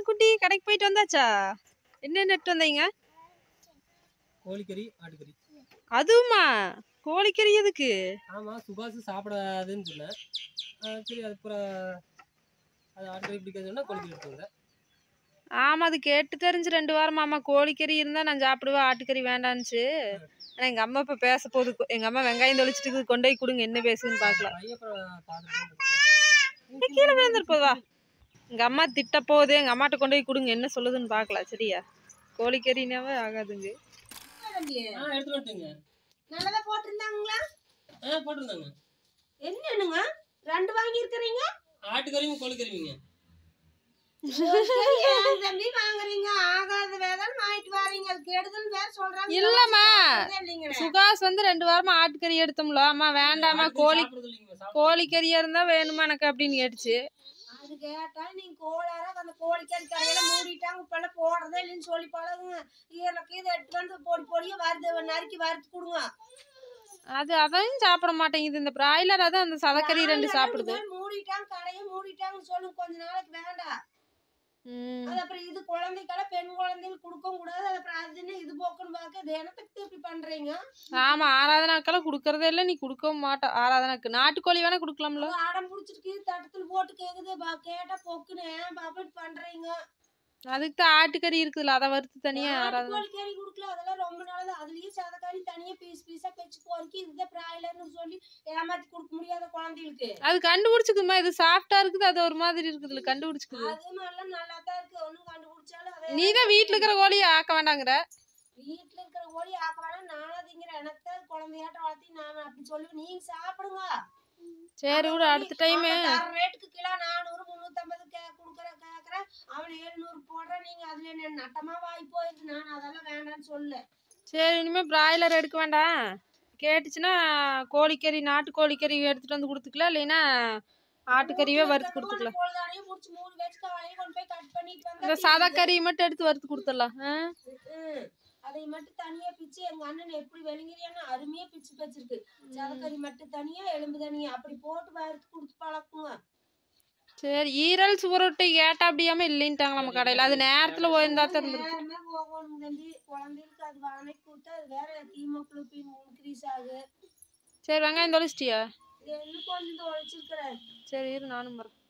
குட்டி கடைக்கு போயிட்டு வந்தாச்சா என்ன நட்டு வந்தீங்க கோழிக்கறி ஆட்டுக்கறி அதுவுமா கோழிக்கறி எதுக்கு ஆமாம் சுபாஷ் சாப்பிடாதுன்னு சொன்னேன் ஆ, சரி அதுக்கப்புறம் அது ஆட்டுக்கறி பிடிக்காதுன்னு சொன்னா கோழிக்கறி எடுத்து வந்தேன் ஆமா அது கேட்டு தெரிஞ்சு ரெண்டு வாரம் ஆமா கோழிக்கறி இருந்தா நான் சாப்பிடுவேன் ஆட்டுக்கறி வேண்டான்னுச்சு ஆனா எங்க அம்மா இப்ப பேச போகுது கொ- எங்க அம்மா வெங்காயம் தொளிச்சிட்டு இருக்குது, கொண்டு போய் கொடுங்க என்ன பேசுதுன்னு பாக்கலாம் பையன் அப்புறம் பார்த்துட்டு கீழே விழுந்துருப்போவா எங்க அம்மா திட்ட போகுது எங்க அம்மாட்ட கொண்டு போய் கொடுங்க என்ன சொல்லுதுன்னு பார்க்கலாம் சரியா கோழிக்கறினாவே ஆகாதுங்க ஆ எடுத்துட்டு வந்துட்டுங்க நல்லதா போட்டிருந்தாங்களா ஆ போட்டிருந்தாங்க என்னனுங்க ரெண்டு வாங்கி இருக்கிறீங்க ஆட்டுக்கறியும் கோழிக்கறிங்க தம்பி வாங்குறீங்க ஆகாத வேதம் வாங்கிட்டு வாரீங்க அது கெடுதல் வேற சொல்றாங்க இல்லம்மா. சாப்பிடுறதே இல்லைங்க சுகாஸ் வந்து ரெண்டு வாரமா ஆட்டுக்கறி எடுத்தோம்ல அம்மா வேண்டாமா கோழி சாப்பிடுறது இல்லைங்க சாப்பிட கோழிக்கறியா இருந்தா வேணுமா எனக்கு அப்படின்னு கேட்டுச்சு அது கேட்டா நீங்க கோளாரா அந்த கோழிக்கறி கடையில மூடிட்டாங்க இப்ப எல்லாம் போடுறதே இல்லைன்னு சொல்லி பழகுங்க ஈரலுக்கு இதை எடுத்து வந்து பொடி பொடியா வறுத்து நறுக்கி வறுத்து கொடுங்க அது அதையும் சாப்பிட மாட்டேங்குது இந்த பிராய்லர் அதான் அந்த சதக்கறி ரெண்டு சாப்பிடுது இந்த மாதிரி மூடிட்டாங்க கடையை மூடிட்டாங்கன்னு சொல்லுங்க கொஞ்ச நாளைக்கு வேண்டாம் ம். அது அப்புறம் இது குழந்தைக்கெல்லாம் பெண் குழந்தைகளுக்கு கொடுக்கவும் கூடாது அது அப்புறம் அது என்ன இது போக்குன்னு பார்க்க அது என்னத்துக்கு இப்படி பண்றீங்க ஆமா ஆராதனாக்கெல்லாம் குடுக்கறதே இல்ல நீ குடுக்கவும் மாட்ட ஆராதனாக்கு நாட்டுக்கோழி வேணா குடுக்கலாம்ல அது அடம் பிடிச்சிருக்கு தட்டத்துல போட்டு கேக்குது பா கேட்டா பொக்குன்னு ஏன் பாப்பா இப்படி பண்றீங்க அதுக்கு தான் ஆட்டுக்கறி இருக்குதுல்ல அதை வறுத்து தனியா ஆராதனா கோழி கறி கொடுக்கல அதெல்லாம் ரொம்ப நல்லது அதுலயும் சதக்கறி தனியா பீஸ் பீஸா பிச்சு பொறுக்கி இதுதான் பிராய்லர்னு சொல்லி ஏமாத்தி கொடுக்க முடியாத குழந்தைகளுக்கு அது கண்டுபிடிச்சுக்குதுமா இது சாஃப்டா இருக்குது அது ஒரு மாதிரி இருக்குதுல்ல கண்டுபிடிச்சுக்குது அது நல்லா நல்லா தான் இருக்கு ஒண்ணும் கண்டுபிடிச்சாலும் அதே நீ தான் வீட்டுல இருக்கிற கோழியை ஆக்க வேண்டாங்கிற வீட்டுல இருக்கிற கோழி ஆக்க வேணாம் நானும் திங்கிறேன் எனக்கு தான் குழந்தையாட்டம் வளர்த்தி நான் அப்படி சொல்லுவேன் நீங்க சாப்பிடுங்க சரி விடு அடுத்த டைம் அவன் தர ரேட்டுக்கு கிலோ நானூறு முந்நூத்தம்பது கே கொடுக்குற கேக்குறேன் அவன் எழுநூறு போடுறேன் நீங்க அதுல என்ன நட்டமா வாய் போயிருக்கு நான் அதெல்லாம் வேண்டாம்னு சொல்லு சரி இனிமே பிராய்லர் எடுக்க வேண்டாம் கேட்டுச்சுன்னா கோழிக்கறி நாட்டு கோழிக்கறி எடுத்துட்டு வந்து கொடுத்துக்கலாம் இல்லைன்னா ஆட்டுக்கறியே வறுத்து கொடுத்துக்கலாம் பொழுதானையும் முடிச்சு மூணு வச்சு காலையில கொண்டு போய் கட் பண்ணிட்டு இந்த வந்தா சதக்கறி மட்டும் எடுத்து வறுத்து கொடுத்துடலாம் ஆ? ம். அதை மட்டும் தனியா பிச்சு எங்க அண்ணன் எப்படி வெளிங்கிறியான்னு அருமையா பிச்சு வச்சிருக்கு சதக்கறி மட்டும் தனியா எலும்பு தனியா அப்படி போட்டு வறுத்து கொடுத்து பழக்குங்க சரி ஈரல் சுவரொட்டை கேட்டா அப்படியாம இல்லைன்ட்டாங்க நம்ம கடையில அது நேரத்துல போயிருந்தா தான் இருந்திருக்கு நேரமே போகணும் தம்பி குழந்தைகளுக்கு அது வாங்கி கொடுத்தா அது வேற ஹீமோகுளோபின் இன்க்ரீஸ் ஆகு சரி வெங்காயம் தொலைச்சிட்டியா இது இன்னும் கொஞ்சம் உழைச்சிருக்கிறேன் சரி இரு நானும் வரேன்